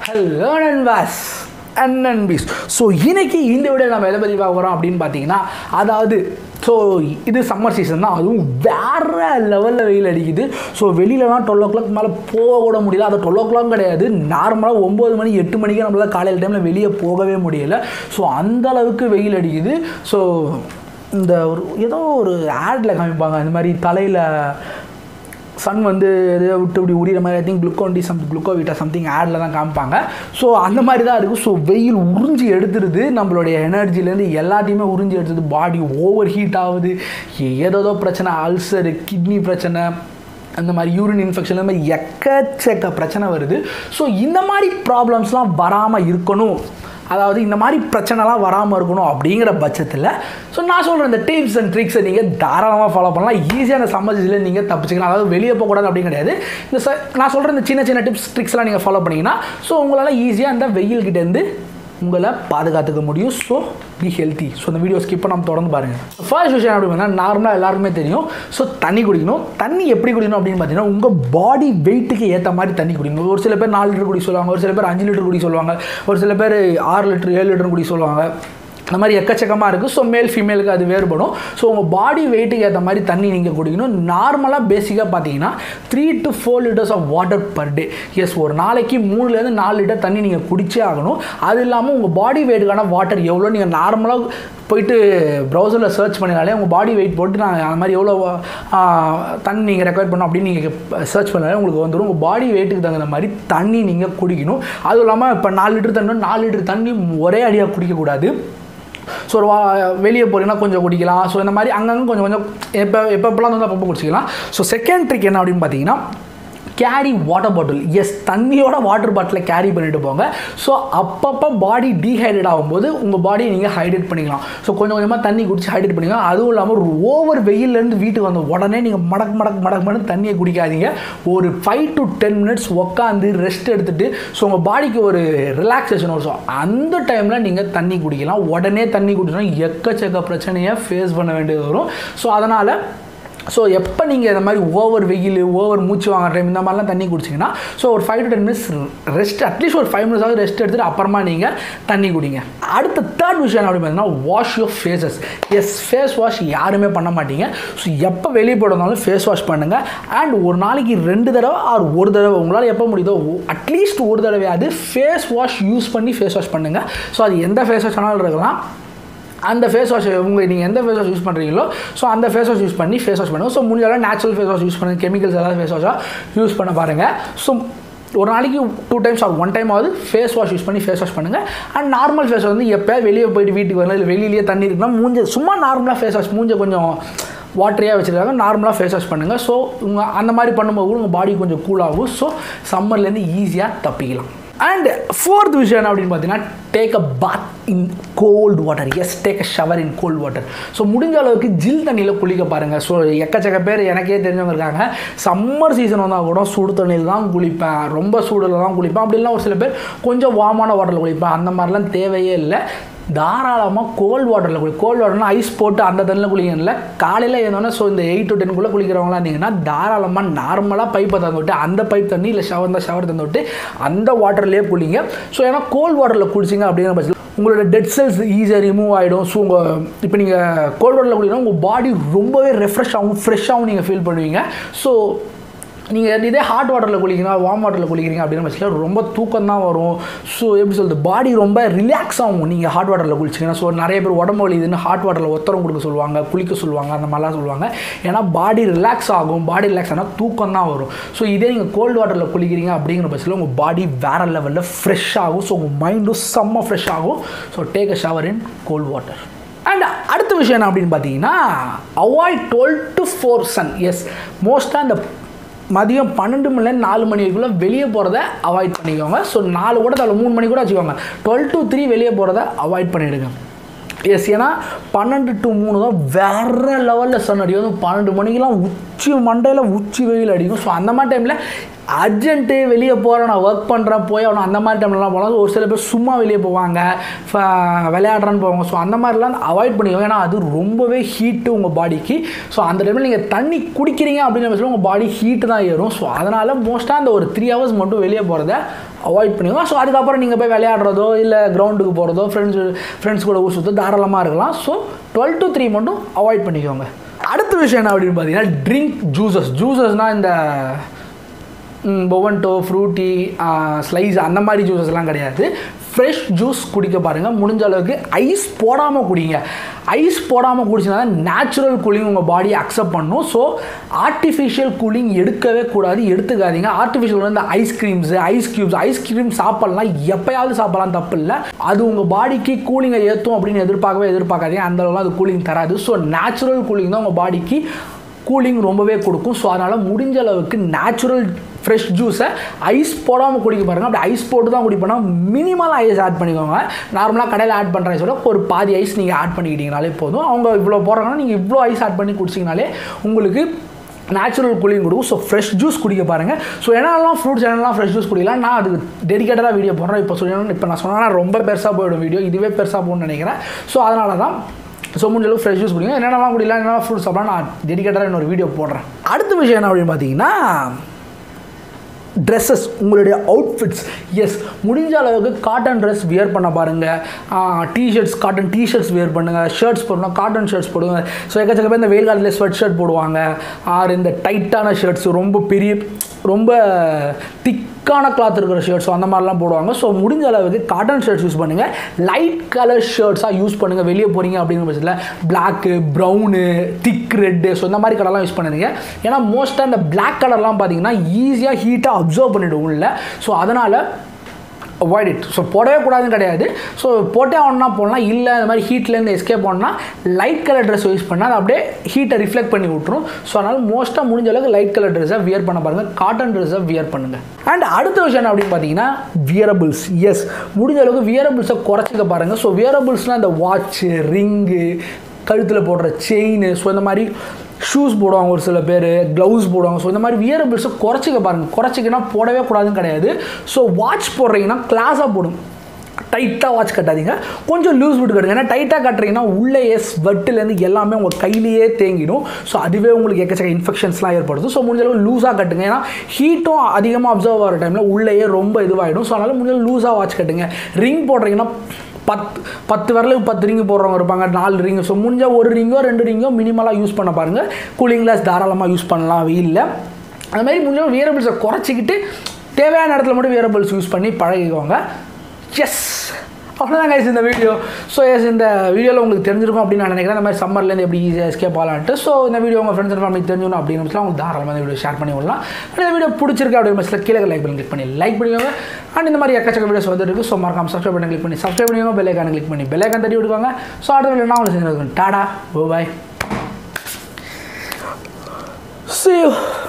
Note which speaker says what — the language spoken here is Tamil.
Speaker 1: ஹலோ நண்பாஸ் அண்ட் நண்பீஸ் ஸோ இன்னைக்கு இந்த வீடியோ நம்ம எதை பற்றி பார்க்க போகிறோம் அப்படின்னு பார்த்தீங்கன்னா அதாவது ஸோ இது சம்மர் சீசன் தான் அதுவும் வேற லெவலில் வெயில் அடிக்குது ஸோ வெளியிலலாம் டுவெல் ஓ கிளாக் மேலே போக கூட முடியல அது டுவெல் ஓ கிளாக் கிடையாது நார்மலாக ஒம்பது மணி எட்டு மணிக்கு நம்மளால் காலையில் டைமில் வெளியே போகவே முடியல ஸோ அந்த அளவுக்கு வெயில் அடிக்குது ஸோ இந்த ஒரு ஏதோ ஒரு ஆடில் காமிப்பாங்க இந்த மாதிரி தலையில் சன் வந்து எதையோ விட்டு இப்படி உரியிற மாதிரி I think Glucon D some Glucovita something ஆடில் தான் காமிப்பாங்க ஸோ அந்த மாதிரி தான் இருக்குது ஸோ வெயில் உறிஞ்சி எடுத்துருது நம்மளுடைய எனர்ஜிலேருந்து எல்லாத்தையுமே உறிஞ்சி எடுத்துது பாடி ஓவர் ஹீட் ஆகுது ஏதோதோ பிரச்சனை அல்சரு கிட்னி பிரச்சனை அந்த மாதிரி யூரின் இன்ஃபெக்ஷன் அந்த மாதிரி எக்கச்சக்க பிரச்சனை வருது ஸோ இந்த மாதிரி ப்ராப்ளம்ஸ்லாம் வராமல் இருக்கணும் அதாவது இந்த மாதிரி பிரச்சனைலாம் வராமல் இருக்கணும் அப்படிங்கிற பட்சத்தில் ஸோ நான் சொல்கிற இந்த டிப்ஸ் அண்ட் ட்ரிக்ஸை நீங்கள் தாராளமாக ஃபாலோ பண்ணலாம் ஈஸியான சம்மர்ஸில் நீங்கள் தப்பிச்சுக்கலாம் அதாவது வெளியே போகக்கூடாது அப்படின்னு கிடையாது இந்த ச நான் சொல்கிற இந்த சின்ன சின்ன டிப்ஸ் ட்ரிக்ஸ்லாம் நீங்கள் ஃபாலோ பண்ணிங்கன்னா ஸோ உங்களால் ஈஸியாக அந்த வெயில்கிட்டேருந்து உங்களை பாதுகாத்துக்க முடியும் ஸோ பி ஹெல்த்தி ஸோ இந்த வீடியோ ஸ்கிப் பண்ணாம தொடர்ந்து பாருங்கள் ஃபர்ஸ்ட் விஷயம் அப்படி பார்த்தா நார்மலாக எல்லாருக்குமே தெரியும் ஸோ தண்ணி குடிக்கணும் தண்ணி எப்படி குடிக்கணும் அப்படின்னு பார்த்தீங்கன்னா உங்கள் பாடி வெயிட்டுக்கு ஏற்ற மாதிரி தண்ணி குடிக்கணும் ஒரு சில பேர் நாலு லிட்டர் குடி சொல்லுவாங்க ஒரு சில பேர் அஞ்சு லிட்டர் குடி சொல்லுவாங்க ஒரு சில பேர் ஆறு லிட்டர் ஏழு லிட்டர் குடி சொல்லுவாங்க அந்த மாதிரி எக்கச்சக்கமாக இருக்குது ஸோ மேல் ஃபீமேலுக்கு அது வேறுபடும் ஸோ உங்கள் பாடி வெயிட்டுக்கு ஏற்ற மாதிரி தண்ணி நீங்கள் குடிக்கணும் நார்மலாக பேசிக்காக பார்த்தீங்கன்னா three to four litres of water per day yes ஒரு நாளைக்கு மூணுலேருந்து நாலு லிட்டர் தண்ணி நீங்கள் குடிச்சே ஆகணும் அது இல்லாமல் உங்கள் பாடி வெயிட்டுக்கான வாட்டர் எவ்வளோ நீங்கள் நார்மலாக போயிட்டு ப்ரௌசரில் சர்ச் பண்ணினாலே உங்கள் பாடி வெயிட் போட்டு நான் அந்த மாதிரி எவ்வளோ ஆ, தண்ணி நீங்கள் ரெக்வயர் பண்ணணும் அப்படின்னு நீங்கள் சர்ச் பண்ணாலே உங்களுக்கு வந்துடும் உங்கள் பாடி வெயிட்டுக்கு தகுந்த மாதிரி தண்ணி நீங்கள் குடிக்கணும் அதுவும் இல்லாமல் இப்போ நாலு லிட்டர் தண்ணி நாலு லிட்டர் தண்ணி ஒரே அடியாக குடிக்கக்கூடாது ஸோ ஒரு வா வெளியே போகிறீங்கன்னா கொஞ்சம் குடிக்கலாம் ஸோ இந்த மாதிரி அங்கங்கே கொஞ்சம் கொஞ்சம் எப்போ எப்பப்பெல்லாம் வந்து அப்பப்போ குடிச்சிக்கலாம் ஸோ செகண்ட் ட்ரிக் என்ன அப்படின்னு பார்த்தீங்கன்னா கேரி வாட்டர் பாட்டில் எஸ் தண்ணியோட வாட்டர் பாட்டிலை கேரி பண்ணிட்டு போங்க ஸோ அப்பப்போ பாடி டீஹைட்ரேட் ஆகும்போது உங்கள் பாடியை நீங்கள் ஹைட்ரேட் பண்ணிக்கலாம் ஸோ கொஞ்சம் கொஞ்சமாக தண்ணி குடிச்சு ஹைட்ரேட் பண்ணிக்கலாம் அதுவும் இல்லாமல் ஒரு ஓவர் வெயிலேருந்து வீட்டுக்கு வந்த உடனே நீங்கள் மடக் மடக் மடக் மடக்கு தண்ணியை குடிக்காதீங்க ஒரு ஃபைவ் டு டென் மினிட்ஸ் உட்காந்து ரெஸ்ட் எடுத்துட்டு ஸோ உங்கள் பாடிக்கு ஒரு ரிலாக்ஸேஷன் வரும் ஸோ அந்த டைமில் நீங்கள் தண்ணி குடிக்கலாம் உடனே தண்ணி குடிச்சோன்னா எக்கச்சக்க பிரச்சனையை ஃபேஸ் பண்ண வேண்டியது வரும் ஸோ அதனால் ஸோ எப்போ நீங்கள் இந்த மாதிரி ஓவர் வெயில் ஓவர் மூச்சு வாங்குற டைம் இந்த மாதிரிலாம் தண்ணி குடிச்சிங்கன்னா ஸோ ஒரு five to ten minutes rest at least ஒரு ஃபைவ் மினிட்ஸ் ஆகுது ரெஸ்ட் எடுத்துட்டு அப்புறமா நீங்கள் தண்ணி குடிங்க அடுத்த தேர்ட் விஷயம் என்ன அப்படி பார்த்தீங்கன்னா wash your faces yes face wash யாருமே பண்ண மாட்டீங்க ஸோ எப்போ வெளியே போடுறதுனாலும் ஃபேஸ் வாஷ் பண்ணுங்கள் அண்ட் ஒரு நாளைக்கு ரெண்டு தடவை ஆர் ஒரு தடவை உங்களால் எப்போ முடியுதோ அட்லீஸ்ட் ஒரு தடவையாவது ஃபேஸ் வாஷ் யூஸ் பண்ணி ஃபேஸ் வாஷ் பண்ணுங்கள் ஸோ அது எந்த ஃபேஸ் வாஷ் வேணாலும் இருக்கலாம் அந்த ஃபேஸ் வாஷ் உங்கள் நீங்கள் எந்த ஃபேஸ் வாஷ் யூஸ் பண்ணுறீங்களோ ஸோ அந்த ஃபேஸ் வாஷ் யூஸ் பண்ணி ஃபேஸ் வாஷ் பண்ணுங்கள் ஸோ முடிஞ்சாலும் நேச்சுரல் ஃபேஸ் வாஷ் யூஸ் பண்ணுங்க கெமிக்கல்ஸ் ஏதாவது ஃபேஸ் வாஷாக யூஸ் பண்ண பாருங்கள் ஸோ ஒரு நாளைக்கு two times or one time ஆகுது ஃபேஸ் வாஷ் யூஸ் பண்ணி ஃபேஸ் வாஷ் பண்ணுங்கள் அண்ட் நார்மல் ஃபேஸ் வந்து எப்போ வெளியே போயிட்டு வீட்டுக்கு வரல இல்லை வெளியிலேயே தண்ணி இருக்குன்னா மூஞ்ச சும்மா நார்மலாக ஃபேஸ் வாஷ் மூஞ்ச கொஞ்சம் வாட்டரியாக வச்சுருக்காங்க நார்மலாக ஃபேஸ் வாஷ் பண்ணுங்கள் ஸோ உங்கள் அந்த மாதிரி பண்ணும்போது கூட உங்கள் பாடி கொஞ்சம் கூலாகும் ஸோ சம்மர்லேருந்து ஈஸியாக தப்பிக்கலாம் அண்ட் ஃபோர்த் விஷயம் என்ன அப்படின்னு பார்த்தீங்கன்னா take a bath in cold water yes take a shower in cold water so முடிஞ்ச அளவுக்கு ஜில் தண்ணியில் குளிக்க பாருங்கள் ஸோ எக்கச்சக்க பேர் எனக்கே தெரிஞ்சவங்க இருக்காங்க சம்மர் சீசன் வந்தால் கூட சுடு தண்ணியில் தான் குளிப்பேன் ரொம்ப சூடில் தான் குளிப்பேன் அப்படிலாம் ஒரு சில பேர் கொஞ்சம் வார்மான வாட்டரில் குளிப்பேன் அந்த மாதிரிலாம் தேவையே இல்லை தாராளமாக கோல்ட் வாட்டரில் குளி கோல்ட் வாட்டர்னா ஐஸ் போட்டு அந்த தண்ணியில் குளிக்கல காலையில் எழுந்தோன்னே ஸோ இந்த எயிட் டு டென்குள்ளே குளிக்கிறவங்களாம் இருந்தீங்கன்னா தாராளமாக நார்மலாக பைப்பை தந்து விட்டு அந்த பைப் தண்ணி இல்லை ஷவர் தான் ஷவர் தந்து விட்டு அந்த வாட்டர்லேயே குளிங்க ஸோ ஏன்னா கோல்ட் வாட்டரில் குளிச்சிங்க அப்படிங்கிற பட்சத்தில் உங்களோட டெட் செல்ஸ் ஈஸியாக ரிமூவ் ஆகிடும் ஸோ உங்கள் இப்போ நீங்கள் கோல்ட் வாட்டரில் குளிக்கணும் உங்கள் பாடி ரொம்பவே ரெஃப்ரெஷ் ஆகும் ஃப்ரெஷ்ஷாகவும் நீங்கள் ஃபீல் பண்ணுவீங்க ஸோ நீங்கள் இதே ஹாட் வாட்டரில் குளிக்கிறீங்க வார்ம் வாட்டரில் குளிக்கிறீங்க அப்படின்னு பட்சத்தில் ரொம்ப தூக்கம் தான் வரும் ஸோ எப்படி சொல்கிறது பாடி ரொம்ப ரிலாக்ஸ் ஆகும் நீங்கள் ஹாட் வாட்டரில் குளிச்சிங்கன்னா ஸோ நிறைய பேர் உடம்பு வலிதுன்னு ஹாட் வாட்டரில் ஒத்தரம் கொடுக்க சொல்லுவாங்க குளிக்க சொல்லுவாங்க அந்த மாதிரிலாம் சொல்லுவாங்க ஏன்னா பாடி ரிலாக்ஸ் ஆகும் பாடி ரிலாக்ஸ் ஆனால் தூக்கம் தான் வரும் ஸோ இதே நீங்கள் கோல்டு வாட்டரில் குளிக்கிறீங்க அப்படிங்கிற பட்சத்தில் உங்கள் பாடி வேறு லெவலில் ஃப்ரெஷ் ஆகும் ஸோ உங்கள் மைண்டும் செம்ம ஃப்ரெஷ் ஆகும் so take a shower in cold water and அடுத்த விஷயம் என்ன அப்படின்னு பார்த்தீங்கன்னா avoid twelve to four sun yes மோஸ்ட்டாக அந்த மதியம் பன்னெண்டு மணிலேருந்து நாலு மணிக்குள்ளே வெளியே போகிறத அவாய்ட் பண்ணிக்கோங்க ஸோ நாலு கூட தவிர மூணு மணி கூட வச்சுக்கோங்க டுவெல் டு த்ரீ வெளியே போகிறத அவாய்ட் பண்ணிவிடுங்க எஸ் ஏன்னா பன்னெண்டு டு மூணு தான் வேறு லெவலில் சன் அடிக்கும் அதுவும் பன்னெண்டு மணிக்கெலாம் உச்சி மண்டையில் உச்சி வெயில் அடிக்கும் ஸோ அந்த மாதிரி டைமில் அர்ஜென்ட்டு வெளியே போகிறேன் நான் ஒர்க் பண்ணுறேன் போய் அவனை அந்த மாதிரி டைம்லலாம் போகலாம் ஒரு சில பேர் சும்மா வெளியே போவாங்க ஃப- விளையாடுறேன்னு போவாங்க ஸோ அந்த மாதிரிலாம் அவாய்ட் பண்ணிக்கோங்க ஏன்னா அது ரொம்பவே ஹீட்டு உங்கள் பாடிக்கு ஸோ அந்த டைமில் நீங்கள் தண்ணி குடிக்கிறீங்க அப்படின்னு பட்சத்தில் உங்கள் பாடி ஹீட்டு தான் ஏறும் ஸோ அதனால் மோஸ்ட்டாக அந்த ஒரு த்ரீ ஹவர்ஸ் மட்டும் வெளியே போகிறத அவாய்ட் பண்ணிக்கோங்க ஸோ அதுக்கப்புறம் நீங்கள் போய் விளையாடுறதோ இல்லை கிரவுண்டுக்கு போகிறதோ ஃப்ரெண்ட்ஸ் ஃப்ரெண்ட்ஸ் கூட ஊர் சுற்ற தாராளமாக இருக்கலாம் ஸோ டுவெல் டு த்ரீ மட்டும் அவாய்ட் பண்ணிக்கோங்க அடுத்த விஷயம் என்ன அப்படின்னு பார்த்தீங்கன்னா ட்ரிங்க் ஜூசஸ் ஜூசஸ்னால் இந்த பொவன்டோ ஃப்ரூட்டி ஸ்லைஸ் அந்த மாதிரி ஜூஸஸ்லாம் கிடையாது ஃப்ரெஷ் ஜூஸ் குடிக்க பாருங்கள் முடிஞ்ச அளவுக்கு ஐஸ் போடாமல் குடிங்க ஐஸ் போடாமல் குடிச்சினா நேச்சுரல் கூலிங் உங்கள் பாடி அக்செப்ட் பண்ணும் ஸோ ஆர்டிஃபிஷியல் கூலிங் எடுக்கவே கூடாது எடுத்துக்காதீங்க ஆர்டிஃபிஷியல் வந்து ஐஸ்கிரீம்ஸு ஐஸ் க்யூப்ஸ் ஐஸ்கிரீம் சாப்பிட்லாம் எப்பயாவது சாப்பிடலாம் தப்பு இல்லை அது உங்கள் பாடிக்கு கூலிங்கை ஏற்றும் அப்படின்னு எதிர்பார்க்கவே எதிர்பார்க்காதீங்க அந்த அளவுலாம் அது கூலிங் தராது ஸோ நேச்சுரல் கூலிங் தான் உங்கள் பாடிக்கு கூலிங் ரொம்பவே கொடுக்கும் ஸோ அதனால் முடிஞ்ச அளவுக்கு நேச்சுரல் ஃப்ரெஷ் ஜூஸை ஐஸ் போடாமல் குடிக்க பாருங்கள் அப்படி ஐஸ் போட்டு தான் குடிப்போம்னா மினிமலாக ஐஸ் ஆட் பண்ணிக்கோங்க நார்மலாக கடையில் ஆட் பண்ணுற ஐஸோட ஒரு பாதி ஐஸ் நீங்கள் ஆட் பண்ணிக்கிட்டீங்கனாலே போதும் அவங்க இவ்வளோ போடுறாங்கன்னா நீங்கள் இவ்வளோ ஐஸ் ஆட் பண்ணி குடிச்சிங்கனாலே உங்களுக்கு நேச்சுரல் கூலிங் கொடுக்கும் ஸோ ஃப்ரெஷ் ஜூஸ் குடிக்க பாருங்கள் ஸோ என்னெல்லாம் ஃப்ரூட்ஸ் என்னெல்லாம் ஃப்ரெஷ் ஜூஸ் குடிக்கலாம் நான் அதுக்கு டெடிக்கேட்டடாக வீடியோ போடுறேன் இப்போ சொல்லணும் இப்போ நான் சொன்னா ரொம்ப பெருசாக போயிடும் வீடியோ இதுவே பெருசாக போகணும்னு நினைக்கிறேன் ஸோ அதனால தான் ஸோ முடிஞ்ச அளவுக்கு ஃப்ரெஷ் ஜூஸ் குடிங்க என்னென்னலாம் குடிக்கலாம் என்னென்ன ஃப்ரூட்ஸ் சாப்பிடலாம் நான் டெடிக்கேட்டடாக இன்னொரு வீடியோ போடுறேன் அடுத்த விஷயம் என்ன அப்படின்னு பார்த்தீங்கன்னா ட்ரெஸ்ஸஸ் உங்களுடைய அவுட்ஃபிட்ஸ் எஸ் முடிஞ்ச அளவுக்கு காட்டன் ட்ரெஸ் வியர் பண்ண பாருங்கள் டிஷர்ட்ஸ் காட்டன் டிஷர்ட்ஸ் வியர் பண்ணுங்கள் ஷர்ட்ஸ் போடணும் காட்டன் ஷர்ட்ஸ் போடுங்க ஸோ எக்கச்சக்க பேர் இந்த வெயில் காலத்தில் ஸ்வெட் ஷர்ட் போடுவாங்க ஆர் இந்த டைட்டான ஷர்ட்ஸ் ரொம்ப பெரிய ரொம்ப திக்கான கிளாத் இருக்கிற ஷர்ட்ஸ் அந்த மாதிரிலாம் போடுவாங்க ஸோ முடிஞ்ச அளவுக்கு காட்டன் ஷர்ட்ஸ் யூஸ் பண்ணுங்கள் லைட் கலர் ஷர்ட்ஸாக யூஸ் பண்ணுங்கள் வெளியே போகிறீங்க அப்படிங்கிற பட்சத்தில் black brown thick red so இந்த மாதிரி கலர்லாம் யூஸ் பண்ணுறீங்க ஏன்னா மோஸ்ட்டாக இந்த பிளாக் கலர்லாம் பார்த்தீங்கன்னா ஈஸியாக ஹீட்டாக அப்சர்வ் பண்ணிவிடும் உள்ள ஸோ அதனால் அவாய்ட் இட் ஸோ போடவே கூடாதுன்னு கிடையாது ஸோ போட்டே ஆகணும்னா போடலாம் இல்லை இந்த மாதிரி ஹீட்லேருந்து எஸ்கேப் ஆகணும்னா லைட் கலர் ட்ரெஸ் யூஸ் பண்ணால் அது அப்படியே ஹீட்டை ரிஃப்ளெக்ட் பண்ணி விட்ரும் ஸோ அதனால் மோஸ்ட்டாக முடிஞ்ச அளவுக்கு லைட் கலர் ட்ரெஸ்ஸை வியர் பண்ண பாருங்கள் காட்டன் ட்ரெஸ்ஸை வியர் பண்ணுங்கள் அண்ட் அடுத்த விஷயம் என்ன அப்படின்னு பார்த்தீங்கன்னா வியரபிள்ஸ் எஸ் முடிஞ்ச அளவுக்கு வியரபிள்ஸை குறைச்சிக்க பாருங்கள் ஸோ வியரபிள்ஸ்னால் இந்த வாட்ச்சு ரிங்கு கழுத்தில் போடுற செயின் ஸோ இந்த மாதிரி ஷூஸ் போடுவாங்க ஒரு சில பேர் க்ளவுஸ் போடுவாங்க ஸோ இந்த மாதிரி வியரபிள்ஸை குறைச்சிக்க பாருங்கள் குறைச்சிக்கினா போடவே கூடாதுன்னு கிடையாது ஸோ வாட்ச் போடுறீங்கன்னா கிளாஸாக போடும் டைட்டாக வாட்ச் கட்டாதீங்க கொஞ்சம் லூஸ் விட்டு கட்டுங்க ஏன்னா டைட்டாக கட்டுறீங்கன்னா உள்ளேயே ஸ்வெட்டிலேருந்து எல்லாமே உங்கள் கையிலேயே தேங்கிடும் ஸோ அதுவே உங்களுக்கு எக்கச்சக்க இன்ஃபெக்ஷன்ஸ்லாம் ஏற்படுத்தும் ஸோ முடிஞ்ச அளவு லூஸாக கட்டுங்க ஏன்னா ஹீட்டும் அதிகமாக அப்சர்வ் ஆகிற டைமில் உள்ளேயே ரொம்ப இதுவாகிடும் ஸோ அதனால் முடிஞ்ச லூஸாக வாட்ச் கட்டுங்க ரிங் போடுறீங்கன்னா பத்து பத்து விரலுக்கு பத்து ரிங்கு போடுறவங்க இருப்பாங்க நாலு ரிங்கு ஸோ முடிஞ்சால் ஒரு ரிங்கோ ரெண்டு ரிங்கோ மினிமலாக யூஸ் பண்ண பாருங்கள் கூலிங் கிளாஸ் தாராளமாக யூஸ் பண்ணலாம் வெயிலில் அது மாதிரி முடிஞ்சால் வியரபிள்ஸை குறைச்சிக்கிட்டு தேவையான இடத்துல மட்டும் வியரபிள்ஸ் யூஸ் பண்ணி பழகிக்கோங்க எஸ் அவ்வளோதான் கைஸ் இந்த வீடியோ ஸோ எஸ் இந்த வீடியோவில் உங்களுக்கு தெரிஞ்சிருக்கும் அப்படின்னு நான் நினைக்கிறேன் இந்த மாதிரி சம்மர்லேருந்து எப்படி ஈஸியாக எஸ்கேப் ஆகலான்ட்டு ஸோ இந்த வீடியோ உங்கள் ஃப்ரெண்ட்ஸ் அண்ட் ஃபேமிலி தெரிஞ்சுக்கணும் அப்படின்னு நினச்சா உங்களுக்கு தாராளமாக இந்த வீடியோ ஷேர் பண்ணி விடலாம் And இந்த வீடியோ பிடிச்சிருக்கு அப்படின்னு பட்சத்தில் கீழே லைக் பண்ணி கிளிக் பண்ணி லைக் பண்ணிக்கோங்க அண்ட் இந்த மாதிரி எக்கச்சக்க வீடியோஸ் வந்துட்டு இருக்கு ஸோ மறக்காம சப்ஸ்கிரைப் பண்ணி கிளிக் பண்ணி சப்ஸ்கிரைப் பண்ணிக்கோங்க பெல் ஐக்கான கிளிக் பண்ணி பெல் ஐக்கான் தட்டி விடுவாங்க ஸோ அடுத்த வீடியோ நான் உங்களுக்கு செஞ்சுருக்கேன் டாடா ஓ பாய் See you.